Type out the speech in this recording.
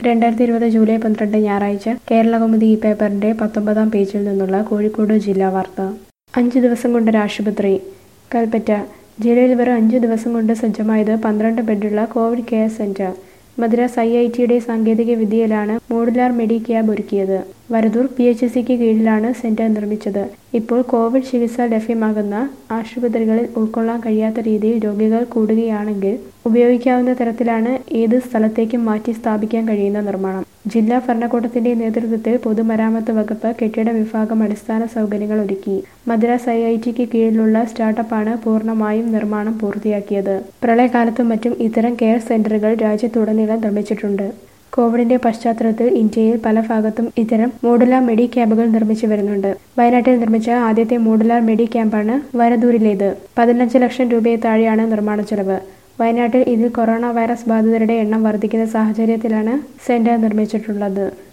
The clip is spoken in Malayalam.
രണ്ടായിരത്തി ഇരുപത് ജൂലൈ പന്ത്രണ്ട് ഞായറാഴ്ച കേരളകൗമുദി ഈ പേപ്പറിന്റെ പത്തൊമ്പതാം പേജിൽ നിന്നുള്ള കോഴിക്കോട് ജില്ലാ വാർത്ത അഞ്ച് ദിവസം കൊണ്ടൊരു ആശുപത്രി കൽപ്പറ്റ ജില്ലയിൽ വെറും അഞ്ചു ദിവസം കൊണ്ട് സജ്ജമായത് പന്ത്രണ്ട് ബെഡുള്ള covid care centre Madras I I ടിയുടെ സാങ്കേതിക വിദ്യയിലാണ് മോഡുലാർ മെഡി ക്യാബ് ഒരുക്കിയത് വരദൂർ പി എച്ച് സിക്ക് കീഴിലാണ് സെന്റർ നിർമ്മിച്ചത് ഇപ്പോൾ കോവിഡ് ചികിത്സ ലഭ്യമാകുന്ന ആശുപത്രികളിൽ ഉൾക്കൊള്ളാൻ കഴിയാത്ത രീതിയിൽ രോഗികൾ കൂടുകയാണെങ്കിൽ ഉപയോഗിക്കാവുന്ന തരത്തിലാണ് ഏത് സ്ഥലത്തേക്കും മാറ്റി സ്ഥാപിക്കാൻ കഴിയുന്ന നിർമ്മാണം ജില്ലാ ഭരണകൂടത്തിന്റെ നേതൃത്വത്തിൽ പൊതുമരാമത്ത് വകുപ്പ് കെട്ടിട വിഭാഗം അടിസ്ഥാന സൗകര്യങ്ങൾ ഒരുക്കി മദ്രാസ് ഐ ഐ ടിക്ക് കീഴിലുള്ള സ്റ്റാർട്ടപ്പാണ് പൂർണ്ണമായും നിർമ്മാണം പൂർത്തിയാക്കിയത് പ്രളയകാലത്തും മറ്റും ഇത്തരം കെയർ സെന്ററുകൾ രാജ്യത്തുടനീളം നിർമ്മിച്ചിട്ടുണ്ട് കോവിഡിന്റെ പശ്ചാത്തലത്തിൽ ഇന്ത്യയിൽ പല ഭാഗത്തും ഇത്തരം മോഡുലാർ മെഡി ക്യാമ്പുകൾ നിർമ്മിച്ചു വരുന്നുണ്ട് വയനാട്ടിൽ നിർമ്മിച്ച ആദ്യത്തെ മോഡുലാർ മെഡി ക്യാമ്പാണ് വരദൂരിലേത് പതിനഞ്ച് ലക്ഷം രൂപയെ താഴെയാണ് നിർമ്മാണ ചെലവ് വയനാട്ടിൽ ഇതിൽ കൊറോണ വൈറസ് ബാധിതരുടെ എണ്ണം വർദ്ധിക്കുന്ന സാഹചര്യത്തിലാണ് സെന്റർ നിർമ്മിച്ചിട്ടുള്ളത്